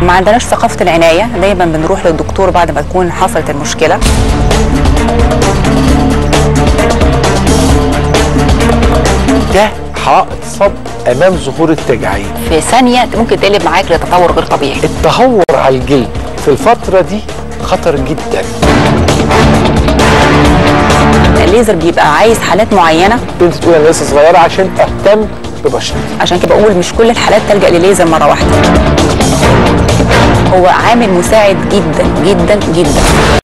ما عندناش ثقافه العنايه دايما بنروح للدكتور بعد ما تكون حصلت المشكله ده حائط صد امام ظهور التجاعيد في ثانيه ممكن تقلب معاك لتطور غير طبيعي التهور على الجلد في الفتره دي خطر جدا الليزر بيبقى عايز حالات معينه بنت تقول انا لسه صغيره عشان اهتم ببشرتي عشان كده بقول مش كل الحالات تلجا لليزر مره واحده هو عامل مساعد جدا جدا جدا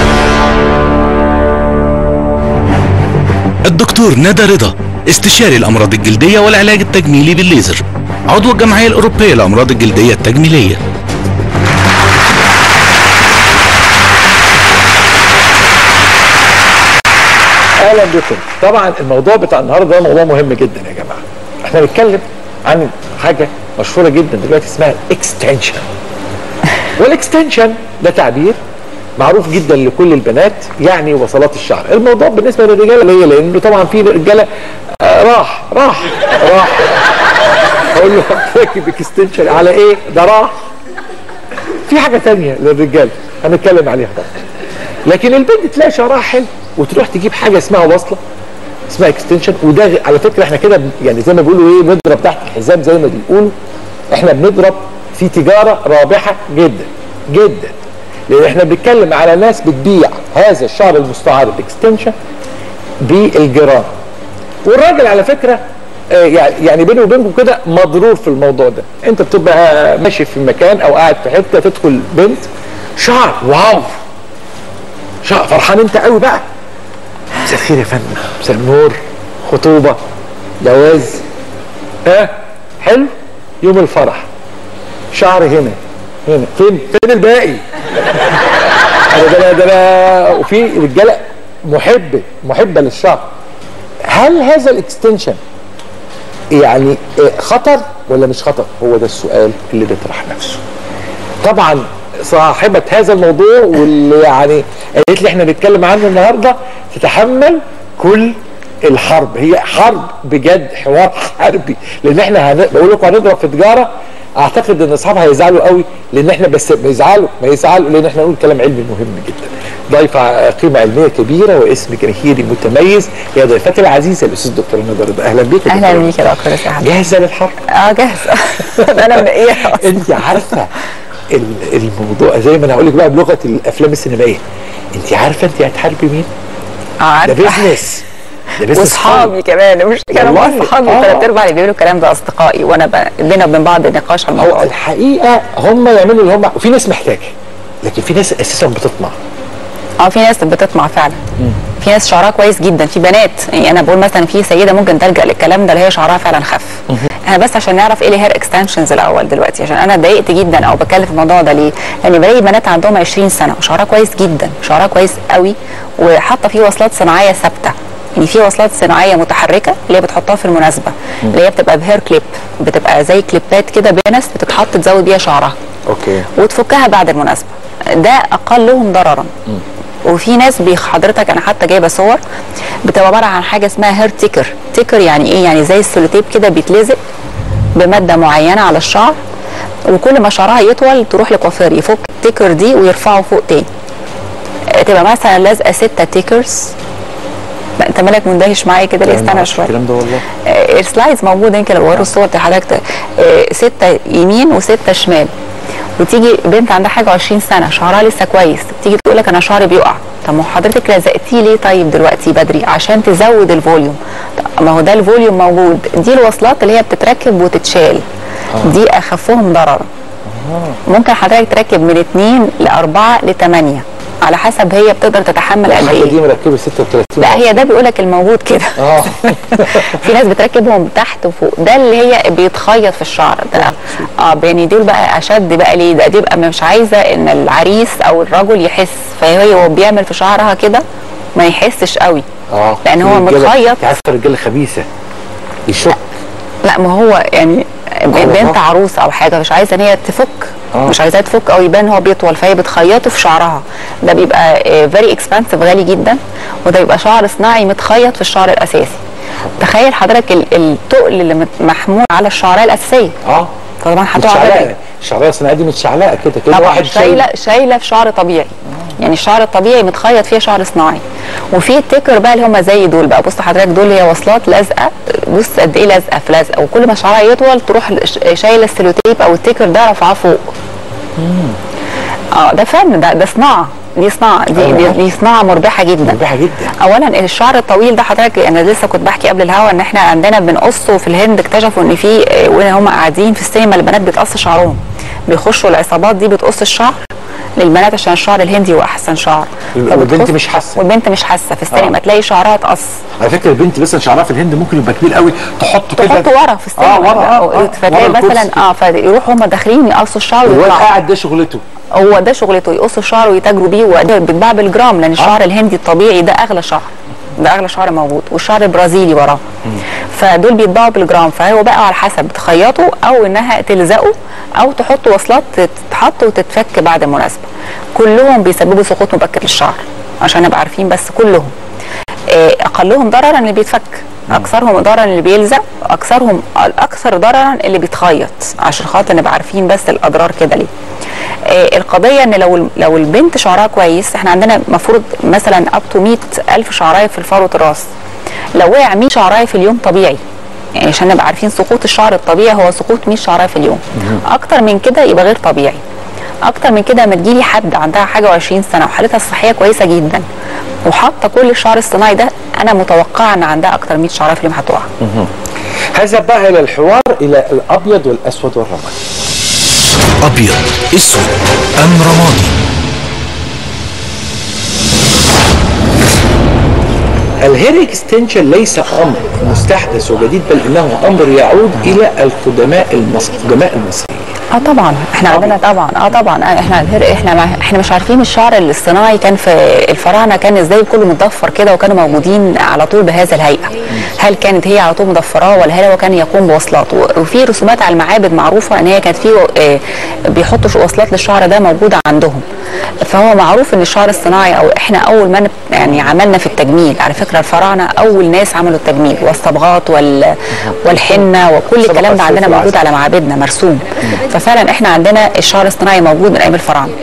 الدكتور ندى رضا استشاري الأمراض الجلدية والعلاج التجميلي بالليزر عضو الجمعية الأوروبية للأمراض الجلدية التجميلية اهلا بكم طبعا الموضوع بتاع النهارده ده موضوع مهم جدا يا جماعه احنا بنتكلم عن حاجه مشهوره جدا دلوقتي اسمها اكستنشن والاكستنشن ده تعبير معروف جدا لكل البنات يعني وصلات الشعر الموضوع بالنسبه للرجاله ليه لانه طبعا في رجاله آه راح راح راح اقول له راكب اكستنشن على ايه ده راح في حاجه تانية للرجال هنتكلم عليها طبعا لكن البنت تلاقي شعرها حلو وتروح تجيب حاجه اسمها وصله اسمها اكستنشن وده غ- على فكره احنا كده ب- يعني زي ما بيقولوا ايه بنضرب تحت الحزام زي ما بيقولوا احنا بنضرب في تجاره رابحه جدا جدا لان احنا بنتكلم على ناس بتبيع هذا الشعر المستعار الاكستنشن بالجرام والراجل على فكره آه، يعني يعني بيني وبينكم كده مضرور في الموضوع ده انت بتبقى ماشي في مكان او قاعد في حته تدخل بنت شعر واو شعر فرحان انت قوي بقى مساء الخير يا فندم مساء النور خطوبه جواز ها حلو يوم الفرح شعر هنا هنا فين فين الباقي ده ده ده ده وفي رجاله محبه محبه للشعر هل هذا الاكستنشن يعني آه، خطر ولا مش خطر هو ده السؤال اللي بيطرح نفسه طبعا صاحبة هذا الموضوع واللي يعني قالت لي احنا نتكلم عنه النهارده تتحمل كل الحرب هي حرب بجد حوار حربي لان احنا هن... بقول لكم هنضرب في تجاره اعتقد ان اصحابها هيزعلوا قوي لان احنا بس ما يزعلوا ما يزعلوا لان احنا نقول كلام علمي مهم جدا ضيفة قيمة علمية كبيرة واسم جماهيري متميز هي ضيفتي العزيزة الأستاذ دكتور ندى رضا أهلا بيك يا اهلا دكتور. بيك يا دكتور سعد جاهزة للحرب؟ اه جاهزه انا منقيه انت عارفه ال- الموضوع زي ما انا هقول لك بقى بلغه الافلام السينمائيه انت عارفه انت هتحاربي مين؟ اه ده عارفه بيزنس ده بيزنس واصحابي كمان مش كانوا والله. مع اصحابي آه. ثلاث ارباع اللي بيقولوا الكلام ده اصدقائي وانا ب... بينا وبين بعض نقاش عن هو الموضوع ده. الحقيقه هم يعملوا اللي هم وفي ناس محتاجه لكن في ناس اساسا بتطمع اه في ناس بتطمع فعلا في ناس شعرها كويس جدا في بنات يعني انا بقول مثلا في سيده ممكن تلجا للكلام ده اللي هي شعرها فعلا خف انا بس عشان نعرف ايه الهير اكستنشنز الاول دلوقتي عشان انا اتضايقت جدا او بتكلم في الموضوع ده ليه؟ لان بلاقي بنات عندهم 20 سنه وشعرها كويس جدا شعرها كويس قوي وحاطه فيه وصلات صناعيه ثابته يعني في وصلات صناعيه متحركه اللي هي بتحطها في المناسبه اللي هي بتبقى بهير كليب بتبقى زي كليبات كده بنس بتتحط تزود بيها شعرها اوكي وتفكها بعد المناسبه ده اقلهم ضررا وفي ناس بيخ حضرتك انا حتى جايبه صور بتبقى عباره عن حاجه اسمها هير تيكر تيكر يعني ايه يعني زي السلوتيب كده بيتلزق بماده معينه على الشعر وكل ما شعرها يطول تروح لكوافير يفك التيكر دي ويرفعه فوق تاني آه، تبقى مثلا لازقه ستة تيكرز لا، انت مالك مندهش معايا كده ليه استنى شويه الكلام ده والله آه، السلايدز موجوده يمكن لو وروا الصور دي حضرتك آه، ستة يمين وستة شمال وتيجي بنت عندها حاجه 20 سنه شعرها لسه كويس تيجي تقول لك انا شعري بيقع طب ما هو حضرتك لزقتيه ليه طيب دلوقتي بدري عشان تزود الفوليوم طب ما هو ده الفوليوم موجود دي الوصلات اللي هي بتتركب وتتشال دي اخفهم ضررا ممكن حضرتك تركب من 2 ل 4 ل 8 على حسب هي بتقدر تتحمل قد الحاجه ايه دي مركبه 36 لا هي ده بيقول لك الموجود كده اه في ناس بتركبهم تحت وفوق ده اللي هي بيتخيط في الشعر ده اه يعني دول بقى اشد بقى ليه ده دي بقى مش عايزه ان العريس او الرجل يحس فهي هو بيعمل في شعرها كده ما يحسش قوي اه لان هو الرجالة- متخيط انت عارفه الرجاله خبيثه يشك لا ما هو يعني هو بنت صح. عروسه او حاجه مش عايزه ان هي تفك آه. مش عايزاه تفك او يبان هو بيطول فهي بتخيطه في شعرها ده بيبقى فيري اكسبانسيف غالي جدا وده بيبقى شعر صناعي متخيط في الشعر الاساسي تخيل حضرتك ال- التقل اللي مت- محمول على الشعريه الاساسيه اه فطبعا هتقع بدري متشعلقه الشعريه الصناعيه دي متشعلقه كده كده طبعا واحد شايله شايله في شعر طبيعي يعني الشعر الطبيعي متخيط فيه شعر صناعي وفي التكر بقى اللي هم زي دول بقى بص حضرتك دول هي وصلات لازقه بص قد ايه لازقه في لازقه وكل ما شعرها يطول تروح ش- شايله السلوتيب او التكر ده رافعاه فوق اه ده فن ده ده صناعه دي صناعه دي, دي, دي صناعه مربحه جدا مربحه جدا اولا الشعر الطويل ده حضرتك انا لسه كنت بحكي قبل الهوا ان احنا عندنا بنقصه في الهند اكتشفوا ان في آه، وهم قاعدين في السينما البنات بتقص شعرهم بيخشوا العصابات دي بتقص الشعر للبنات عشان الشعر الهندي هو احسن شعر والبنت فبتقص- مش حاسة. والبنت مش حاسه في السينما آه. تلاقي شعرها اتقص على فكره البنت مثلا شعرها في الهند ممكن يبقى كبير قوي تحطه كده تحطه ورا في السينما اه ورا اه آه، فتلاقي ورا مثلا الكرسي. اه فيروحوا هم داخلين يقصوا الشعر الواد ويطلعوا قاعد ده شغلته هو ده شغلته يقصوا الشعر ويتاجروا بيه وده بيتباع بالجرام لان الشعر الهندي الطبيعي ده اغلى شعر ده اغلى شعر موجود والشعر البرازيلي وراه فدول بيتباعوا بالجرام فهو بقى على حسب تخيطه او انها تلزقه او تحط وصلات تتحط وتتفك بعد المناسبه كلهم بيسببوا سقوط مبكر للشعر عشان نبقى عارفين بس كلهم آه، اقلهم ضررا اللي بيتفك اكثرهم ضررا اللي بيلزق اكثرهم الاكثر ضررا اللي بيتخيط عشان خاطر نبقى عارفين بس الاضرار كده ليه آه، القضيه ان لو لو البنت شعرها كويس احنا عندنا المفروض مثلا اب تو 100 الف شعرايه في فروه الراس لو وقع 100 شعرايه في اليوم طبيعي يعني عشان نبقى عارفين سقوط الشعر الطبيعي هو سقوط 100 شعرايه في اليوم اكتر من كده يبقى غير طبيعي اكتر من كده لما تجيلي حد عندها حاجه و20 سنه وحالتها الصحيه كويسه جدا وحاطه كل الشعر الصناعي ده انا متوقعه ان عندها اكتر 100 شعرايه في اليوم هتقع هذا بقى الى الحوار الى الابيض والاسود والرمادي أبيض أسود أم رمادي الهير اكستنشن ليس امر مستحدث وجديد بل انه امر يعود الى القدماء المصر القدماء المصريين اه طبعا احنا عندنا طبعا اه طبعا آه احنا الهر احنا ما احنا مش عارفين الشعر الاصطناعي كان في الفراعنه كان ازاي كله متضفر كده وكانوا موجودين على طول بهذا الهيئه هل كانت هي على طول مضفراه ولا هل هو كان يقوم بوصلات و- وفي رسومات على المعابد معروفه ان هي كانت في آه بيحطوا ش- وصلات للشعر ده موجوده عندهم فهو معروف ان الشعر الصناعي او احنا اول ما نب- يعني عملنا في التجميل على فكره الفراعنه اول ناس عملوا التجميل والصبغات وال والحنه وكل صبغة الكلام ده عندنا السيف موجود على معابدنا مرسوم ففعلا احنا عندنا الشعر الصناعي موجود من ايام الفراعنه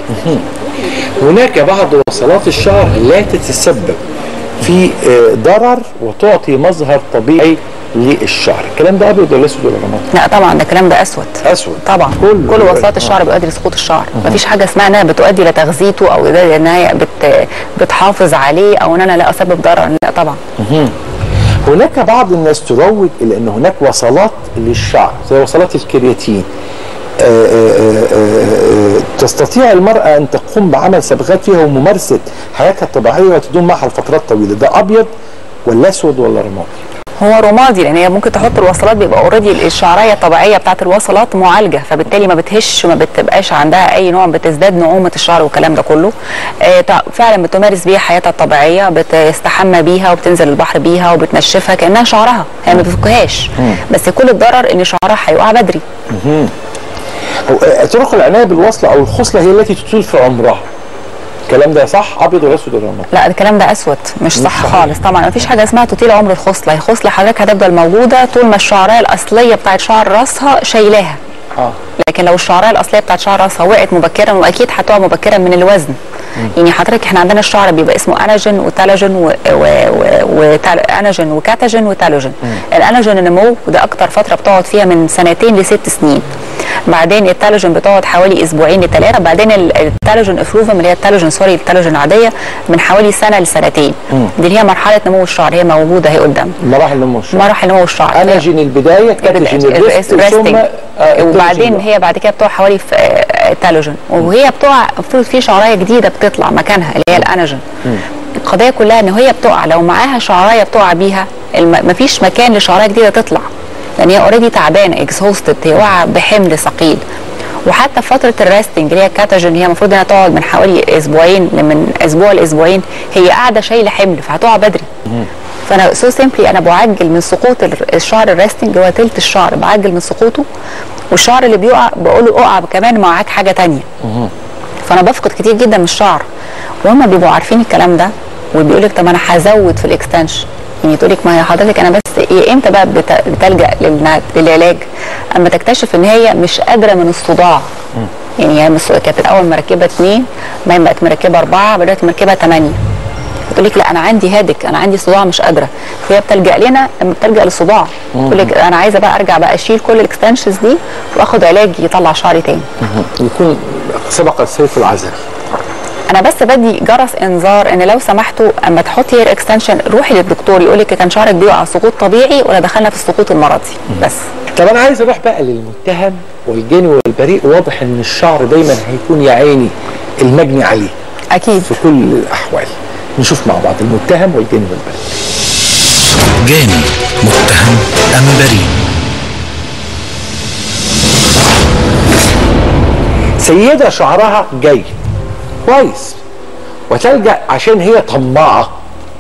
هناك بعض وصلات الشعر لا تتسبب في آه، ضرر وتعطي مظهر طبيعي للشعر الكلام ده ابيض ولا اسود ولا رمادي لا طبعا ده الكلام ده اسود اسود طبعا كله كل يبقى- وصلات الشعر بيؤدي لسقوط الشعر مفيش حاجه اسمها انها بتؤدي لتغذيته او ده ان هي بت بتحافظ عليه او ان انا لا اسبب ضرر لا طبعا هناك بعض الناس تروج الى ان هناك وصلات للشعر زي وصلات الكرياتين آه، آه، آه، آه، تستطيع المرأة أن تقوم بعمل صبغات فيها وممارسة حياتها الطبيعية وتدوم معها لفترات طويلة ده أبيض ولا أسود ولا رمادي هو رمادي لان هي ممكن تحط الوصلات بيبقى اوريدي الشعريه الطبيعيه بتاعت الوصلات معالجه فبالتالي ما بتهش وما بتبقاش عندها اي نوع بتزداد نعومه الشعر والكلام ده كله آه تع- فعلا بتمارس بيها حياتها الطبيعيه بتستحمى بيها وبتنزل البحر بيها وبتنشفها كانها شعرها هي ما بتفكهاش بس كل الضرر ان شعرها هيقع بدري هو، آه، طرق العناية بالوصلة أو الخصلة هي التي تطول في عمرها الكلام ده صح أبيض ولا أسود ولا رمادي لا الكلام ده اسود مش صح صحيح. خالص طبعا مفيش حاجه اسمها تطيل عمر الخصله الخصله حضرتك هتفضل موجوده طول ما الشعريه الاصليه بتاعت شعر راسها شايلاها آه. لكن لو الشعريه الاصليه بتاعت شعر راسها وقعت مبكرا واكيد هتقع مبكرا من الوزن يعني حضرتك احنا عندنا الشعر بيبقى اسمه اناجين وتالوجين و... و... و... وتال... اناجين وكاتاجين وتالوجين الاناجين النمو وده اكتر فتره بتقعد فيها من سنتين لست سنين بعدين التالوجين بتقعد حوالي اسبوعين لثلاثه بعدين ال- التالوجين افروفم اللي هي التالوجين سوري التالوجين العاديه من حوالي سنه لسنتين دي اللي هي مرحله نمو الشعر هي موجوده هي قدام مراحل نمو الشعر مراحل نمو الشعر أناجين البداية كاتجين الريست ثم resting. آه، وبعدين التوجين. هي بعد كده بتقع حوالي في آه، تالوجين وهي بتقع المفروض في شعرايه جديده بتطلع مكانها اللي هي الاناجين القضيه كلها ان هي بتقع لو معاها شعرايه بتقع بيها الم... مفيش مكان لشعرايه جديده تطلع لان هي اوريدي تعبانه اكزهوستد هي واقعه بحمل ثقيل وحتى في فتره الريستنج اللي هي الكاتاجين هي المفروض انها تقعد من حوالي اسبوعين من اسبوع لاسبوعين هي قاعده شايله حمل فهتقع بدري فانا سو سيمبلي انا بعجل من سقوط ال- الشعر الريستنج هو تلت الشعر بعجل من سقوطه والشعر اللي بيقع بقول له اقع كمان معاك حاجه تانية فانا بفقد كتير جدا من الشعر وهم بيبقوا عارفين الكلام ده وبيقول لك طب انا هزود في الاكستنشن يعني تقول لك ما هي حضرتك انا بس ايه امتى بقى بت- بتلجا للنا- للعلاج اما تكتشف ان هي مش قادره من الصداع يعني هي مس- كانت الاول مركبه اثنين بعدين بقت مركبه اربعه بدات مركبه ثمانيه تقول لك لا انا عندي هادك انا عندي صداع مش قادره فهي بتلجا لنا لما بتلجا للصداع تقول لك انا عايزه بقى ارجع بقى اشيل كل الاكستنشنز دي واخد علاج يطلع شعري تاني يكون سبق السيف العذل انا بس بدي جرس انذار ان لو سمحتوا اما تحطي هير اكستنشن روحي للدكتور يقول لك كان شعرك بيقع سقوط طبيعي ولا دخلنا في السقوط المرضي بس طب انا عايز اروح بقى للمتهم والجاني والبريء واضح ان الشعر دايما هيكون يا عيني المجني عليه اكيد في كل الاحوال نشوف مع بعض المتهم والجاني والبريء جاني متهم أم بريء سيدة شعرها جاي كويس وتلجأ عشان هي طماعة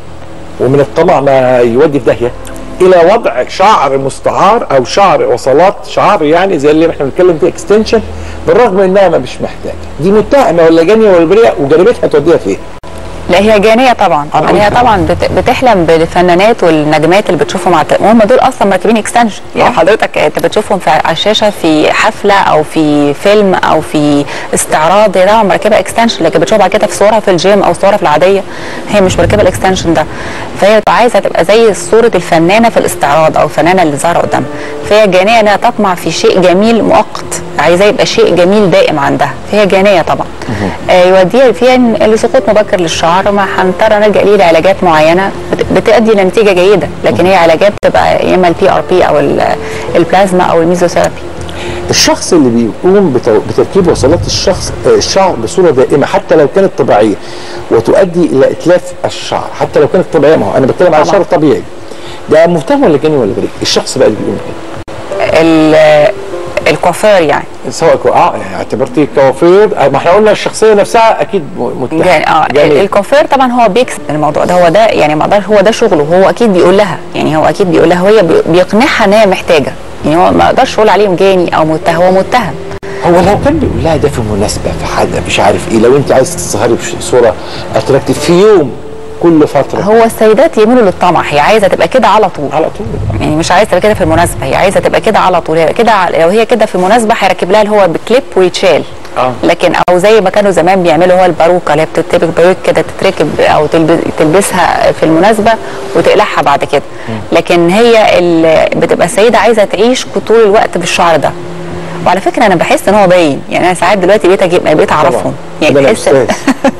ومن الطمع ما يودي في داهية إلى وضع شعر مستعار أو شعر وصلات شعر يعني زي اللي احنا بنتكلم فيه اكستنشن بالرغم إنها ما مش محتاجة دي متهمة ولا جانية ولا بريئة وجريمتها توديها فين؟ لا هي جانيه طبعا أنا يعني هي قلت طبعا بت- بتحلم بالفنانات والنجمات اللي بتشوفهم على الت- وهم دول اصلا مركبين اكستنشن يعني آه. حضرتك انت بتشوفهم في على الشاشه في حفله او في فيلم او في استعراض هي طبعا مركبه اكستنشن لكن بتشوفها بعد كده في صورها في الجيم او صورها في العاديه هي مش مركبه الاكستنشن ده فهي بتبقى عايزه تبقى زي صوره الفنانه في الاستعراض او الفنانه اللي ظاهره قدامها فهي جانيه انها تطمع في شيء جميل مؤقت عايزاه يبقى شيء جميل دائم عندها فهي جانيه طبعا آه يوديها فيها إن لسقوط مبكر للشعر ما هنضطر نلجا ليه لعلاجات معينه بت- بتؤدي لنتيجه جيده لكن هي علاجات بتبقى يا اما البي ار بي او ال- البلازما او الميزوثيرابي الشخص اللي بيقوم بتو- بتركيب وصلات الشخص آه، الشعر بصوره دائمه حتى لو كانت طبيعيه وتؤدي الى اتلاف الشعر حتى لو كانت طبيعيه ما هو انا بتكلم على طبعاً. الشعر الطبيعي ده مهتم ولا جاني ولا بريء الشخص بقى اللي بيقوم كده ال- الكوافير يعني سواء كو- اه يعني اعتبرتيه كوافير آه، ما احنا قلنا الشخصيه نفسها اكيد م- متهم جاني اه جاني. الكوافير طبعا هو بيكسب الموضوع ده هو ده يعني ما اقدرش هو ده شغله هو اكيد بيقول لها يعني هو اكيد بيقول لها وهي بي- بيقنعها ان هي محتاجه يعني هو ما اقدرش اقول عليه جاني او متهم هو متهم هو لو كان بيقول لها ده في مناسبه في حاجه مش عارف ايه لو انت عايز تظهري بصوره اتراكتيف في يوم كل فتره هو السيدات يميلوا للطمع هي عايزه تبقى كده على طول على طول يعني مش عايزه تبقى كده في المناسبه هي عايزه تبقى كده على طول هي كده ع- لو هي كده في مناسبه هيركب لها اللي هو بكليب ويتشال آه. لكن او زي ما كانوا زمان بيعملوا هو الباروكه اللي هي بتتركب باروك كده تتركب او تلب- تلبسها في المناسبه وتقلعها بعد كده لكن هي ال- بتبقى السيده عايزه تعيش طول الوقت بالشعر ده وعلى فكره انا بحس ان هو باين يعني انا ساعات دلوقتي بقيت اجيب بقيت اعرفهم يعني ده أنا تحس أستاذ.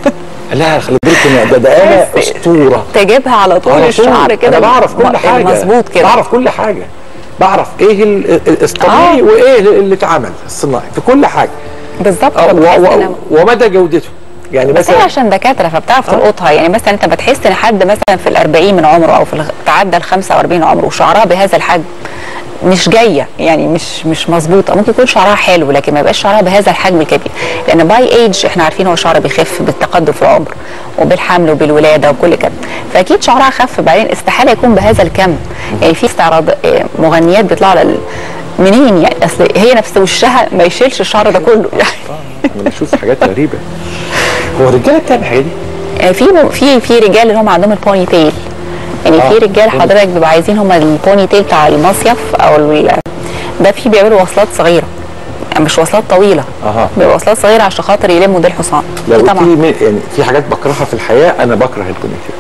لا خلي بالك إن ده ده انا تحس- اسطوره تجيبها على طول على طول. الشعر كده انا بعرف كل م- حاجه مظبوط كده بعرف كل حاجه بعرف ايه ال- ال- الطبيعي آه. وايه اللي اتعمل الصناعي في كل حاجه بالظبط آه، فبحس و- إن- و- ومدى جودته يعني بس هي مثلا عشان دكاتره فبتعرف تلقطها يعني مثلا انت بتحس ان حد مثلا في الأربعين من عمره او في الخ- تعدى ال 45 عمره وشعرها بهذا الحجم مش جايه يعني مش مش مظبوطه ممكن يكون شعرها حلو لكن ما يبقاش شعرها بهذا الحجم الكبير لان باي ايج احنا عارفين هو الشعر بيخف بالتقدم في العمر وبالحمل وبالولاده وكل كده فاكيد شعرها خف بعدين استحاله يكون بهذا الكم يعني في استعراض آه، مغنيات بيطلعوا على ال- منين يعني اصل هي نفس وشها ما يشيلش الشعر ده كله يعني انا بشوف حاجات غريبه هو الرجاله بتعمل الحاجات دي يعني في في في رجال اللي هم عندهم البوني تيل يعني آه. في رجال حضرتك بيبقوا عايزين هم البوني تيل بتاع المصيف او ال- ده في بيعملوا وصلات صغيره يعني مش وصلات طويله أها. بيبقى وصلات صغيره عشان خاطر يلموا ده الحصان لو في قلت طبعا لي مي- يعني في حاجات بكرهها في الحياه انا بكره البونيتيل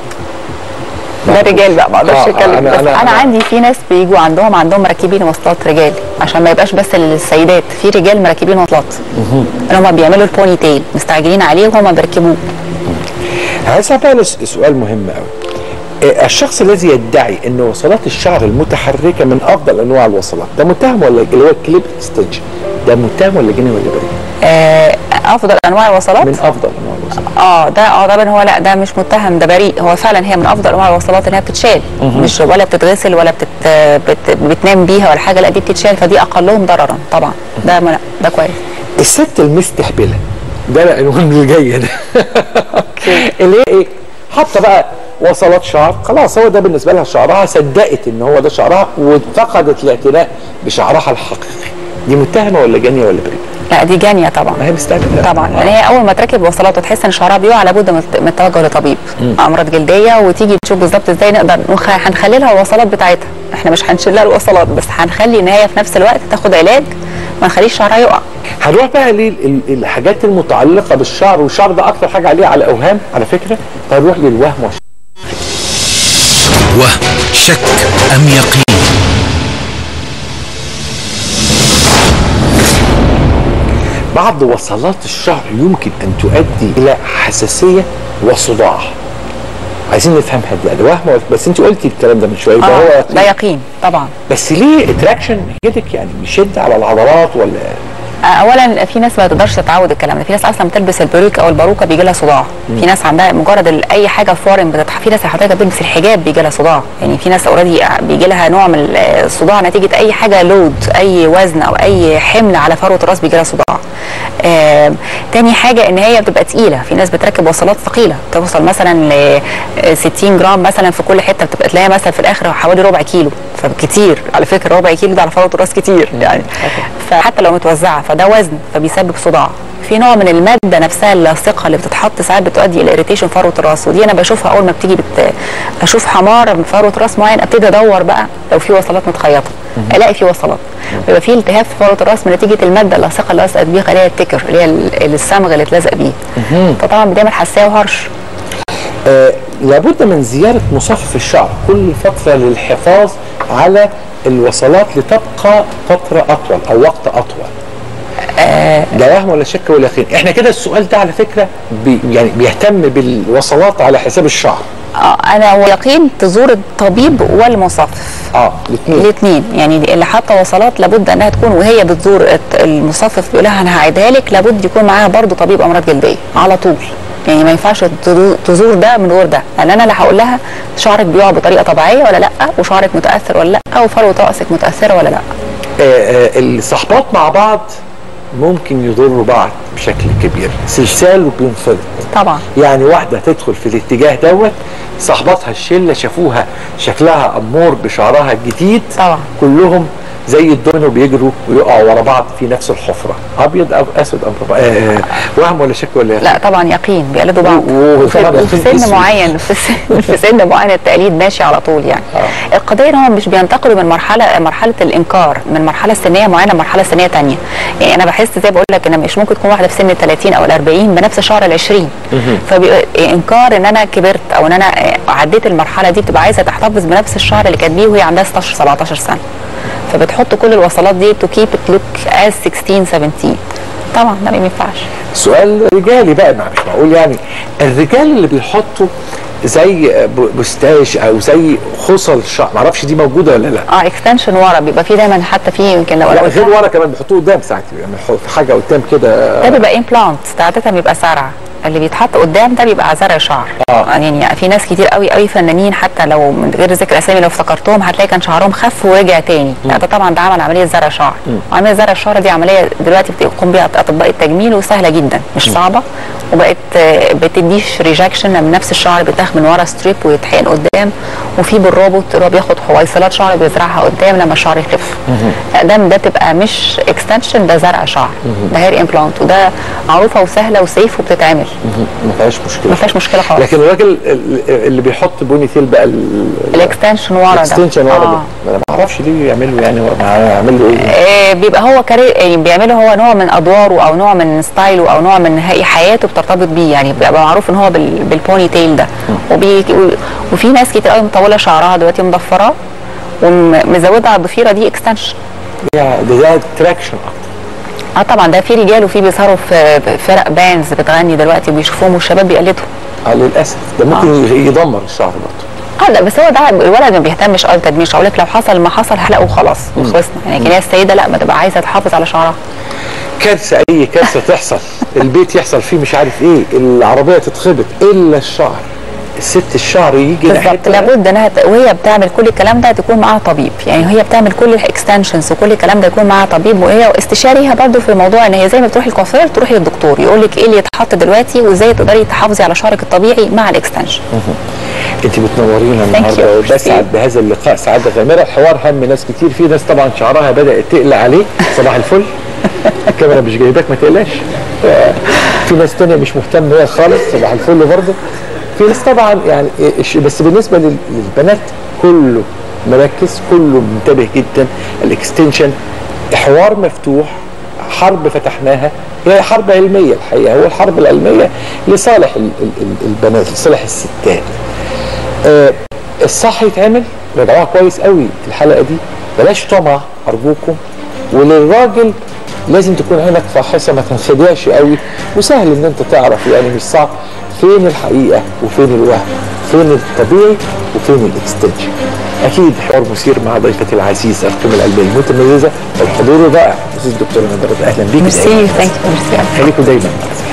ده رجال بقى ما اقدرش آه، اتكلم أنا- بس أنا- انا, أنا- عندي في ناس بيجوا عندهم عندهم مركبين وصلات رجال عشان ما يبقاش بس للسيدات في رجال مركبين وصلات اللي هم بيعملوا البوني تيل مستعجلين عليه وهم بيركبوه هسأل بقى لس- سؤال مهم قوي إيه، الشخص الذي يدعي ان وصلات الشعر المتحركه من افضل انواع الوصلات ده متهم ولا اللي هو الكليب اكستنشن ده متهم ولا جني ولا بريء؟ آه، افضل انواع الوصلات من افضل انواع الوصلات اه ده اه طبعا هو لا ده مش متهم ده بريء هو فعلا هي من افضل انواع الوصلات انها بتتشال مش ولا بتتغسل ولا بتت بت بتنام بيها ولا حاجه لا دي بتتشال فدي اقلهم ضررا طبعا ده من ده كويس الست المستهبله ده العنوان اللي جاي ده اللي هي ايه؟ حاطه بقى وصلات شعر خلاص هو ده بالنسبه لها شعرها صدقت ان هو ده شعرها وفقدت الاعتناء بشعرها الحقيقي دي متهمه ولا جانيه ولا بريء؟ لا دي جانيه طبعا ما هي مستعجله طبعا لان هي اول ما تركب وصلات وتحس ان شعرها بيقع لابد من من التوجه لطبيب امراض جلديه وتيجي تشوف بالظبط ازاي نقدر نخ- هنخلي لها الوصلات بتاعتها احنا مش هنشيل لها الوصلات بس هنخلي ان هي في نفس الوقت تاخد علاج ما نخليش شعرها يقع هنروح بقى للحاجات المتعلقه بالشعر والشعر ده اكتر حاجه عليه على اوهام على فكره فنروح للوهم والشك. وهم شك أم يقين بعض وصلات الشعر يمكن ان تؤدي الى حساسيه وصداع عايزين نفهمها دي ده وهم ولا- بس انت قلتي الكلام ده من شويه ده هو اه يقين. ده يقين طبعا بس ليه اتراكشن يدك يعني بيشد على العضلات ولا آه، اولا في ناس ما تقدرش تتعود الكلام ده في ناس اصلا بتلبس البروك او الباروكه بيجي لها صداع في ناس عندها مجرد ال- اي حاجه فورن بتتح... في ناس حضرتك بتلبس الحجاب بيجي لها صداع يعني في ناس اوريدي بيجي لها نوع من الصداع نتيجه اي حاجه لود اي وزن او اي حمل على فروه الراس بيجي لها صداع آه، تاني حاجه ان هي بتبقى تقيله في ناس بتركب وصلات ثقيله توصل مثلا ل 60 جرام مثلا في كل حته بتبقى تلاقيها مثلا في الاخر حوالي ربع كيلو فكتير على فكره ربع كيلو ده على فروه الراس كتير يعني فحتى لو متوزعه فده وزن فبيسبب صداع في نوع من الماده نفسها اللاصقه اللي بتتحط ساعات بتؤدي الى اريتيشن فروه الراس ودي انا بشوفها اول ما بتيجي بت... اشوف حمار من فروه راس معين ابتدي ادور بقى لو في وصلات متخيطه الاقي في وصلات بيبقى في التهاب في فروه الراس من نتيجه الماده اللاصقه اللي لصقت بيها اللي هي التكر اللي هي ال- الصمغ اللي اتلزق بيه فطبعا بتعمل حساسيه وهرش آه لابد من زياره مصفف الشعر كل فتره للحفاظ على الوصلات لتبقى فتره اطول او وقت اطول ده وهم ولا شك ولا يقين احنا كده السؤال ده على فكره بي يعني بيهتم بالوصلات على حساب الشعر آه، انا ويقين تزور الطبيب والمصفف اه الاثنين الاثنين يعني اللي حاطه وصلات لابد انها تكون وهي بتزور الت- المصفف بيقول لها انا هعيدها لك لابد يكون معاها برضو طبيب امراض جلديه على طول يعني ما ينفعش تزو- تزور ده من غير ده لان انا اللي هقول لها شعرك بيقع بطريقه طبيعيه ولا لا وشعرك متاثر ولا لا وفروه راسك متاثره ولا لا آه آه الصحبات مع بعض ممكن يضروا بعض بشكل كبير سلسال وبينفض طبعا يعني واحدة تدخل في الاتجاه دوت صاحباتها الشلة شافوها شكلها أمور بشعرها الجديد طبعا. كلهم زي الدومينو بيجروا ويقعوا ورا بعض في نفس الحفرة أبيض أو أسود أو آه آه وهم ولا شك ولا يقين؟ لا طبعا يقين بيقلدوا بعض و- وفي وطبعاً وفي يقين سن أسود. معين في سن, في سن معين التقليد ماشي على طول يعني القضيه ان هم مش بينتقلوا من مرحله مرحله الانكار من مرحله سنيه معينه لمرحله سنيه ثانيه يعني انا بحس زي بقول لك ان مش ممكن تكون واحده في سن ال 30 او ال 40 بنفس شعر ال 20 فانكار ان انا كبرت او ان انا عديت المرحله دي بتبقى عايزه تحتفظ بنفس الشعر اللي كانت بيه وهي عندها 16 17 سنه فبتحط كل الوصلات دي تو كيب ات لوك از 16 17 طبعا ده ما ينفعش سؤال رجالي بقى ما مش معقول يعني الرجال اللي بيحطوا زي ب- بستاش او زي خصل شعر معرفش دي موجوده ولا لا اه اكستنشن ورا بيبقى فيه دايما حتى فيه يمكن لو لا لو غير ورا كمان بيحطوه قدام ساعات يعني بيحط حاجه قدام كده ده بيبقى امبلانت عاده بيبقى زرع اللي بيتحط قدام ده بيبقى زرع شعر آه. يعني في ناس كتير قوي قوي فنانين حتى لو من غير ذكر اسامي لو افتكرتهم هتلاقي كان شعرهم خف ورجع تاني لا ده طبعا ده عمل عمليه زرع شعر وعمليه زرع الشعر دي عمليه دلوقتي بتقوم بيها اطباء التجميل وسهله جدا مش صعبه وبقت آه، بتديش ريجكشن من نفس الشعر بيتاخد من ورا ستريب ويتحقن قدام وفي بالروبوت اللي هو بياخد حويصلات شعر بيزرعها قدام لما الشعر يخف لا ده ده بتبقى مش اكستنشن ده زرع شعر ده هير امبلانت وده معروفه وسهله وسيف وبتتعمل ما فيهاش مشكله ما فيهاش مشكله خالص لكن الراجل ال- اللي بيحط بوني تيل بقى ال- الاكستنشن ورا ده الاكستنشن ورا آه. ده انا ما اعرفش ليه يعملوا يعني يعملوا ايه آه، بيبقى هو كاري يعني بيعمله هو نوع من ادواره او نوع من ستايله او نوع من هي حياته بترتبط بيه يعني بيبقى معروف ان هو بال- بالبوني تيل ده وبي وفي ناس كتير قوي مطوله شعرها دلوقتي مضفراه ومزوده على الضفيره دي اكستنشن يعني ده ده تراكشن اكتر اه طبعا ده في رجال وفي بيظهروا في فرق بانز بتغني دلوقتي وبيشوفوهم والشباب بيقلدوا اه للاسف ده ممكن يدمر الشعر برضه اه لا بس هو ده الولد ما بيهتمش قوي تدمير هقول لك لو حصل ما حصل هلاقوا خلاص وخلصنا يعني لكن هي السيده لا بتبقى عايزه تحافظ على شعرها كارثه اي كارثه تحصل البيت يحصل فيه مش عارف ايه العربيه تتخبط الا الشعر الست الشعر يجي بالظبط ناحيتها لابد انها ت- وهي بتعمل كل الكلام ده تكون معاها طبيب يعني هي بتعمل كل الاكستنشنز وكل الكلام ده يكون معاها طبيب وهي استشاريها برضو في الموضوع ان هي زي ما بتروحي الكوافير تروحي للدكتور يقول لك ايه اللي يتحط دلوقتي وازاي تقدري تحافظي على شعرك الطبيعي مع الاكستنشن انت بتنورينا you. النهارده وبسعد Merci. بهذا اللقاء سعاده غامره الحوار هم ناس كتير في ناس طبعا شعرها بدات تقلق عليه صباح الفل الكاميرا مش جايباك ما تقلقش آه، في ناس تانية مش مهتمة هي خالص صباح الفل برضه في ناس طبعا يعني إيش- بس بالنسبة لل- للبنات كله مركز كله منتبه جدا الاكستنشن حوار مفتوح حرب فتحناها هي حرب علمية الحقيقة هو الحرب العلمية لصالح ال- ال- ال- البنات لصالح الستات آه، الصح يتعمل راجعوها كويس قوي في الحلقه دي بلاش طمع ارجوكم وللراجل لازم تكون عينك فاحصه ما تنخدعش قوي وسهل ان انت تعرف يعني مش صعب فين الحقيقه وفين الوهم فين الطبيعي وفين الاكستنشن اكيد حوار مثير مع ضيفتي العزيزه القيمه العلميه المتميزه والحضور الرائع استاذ الدكتور نضرة اهلا بيك ميرسي ثانك يو ميرسي خليكم دايما مع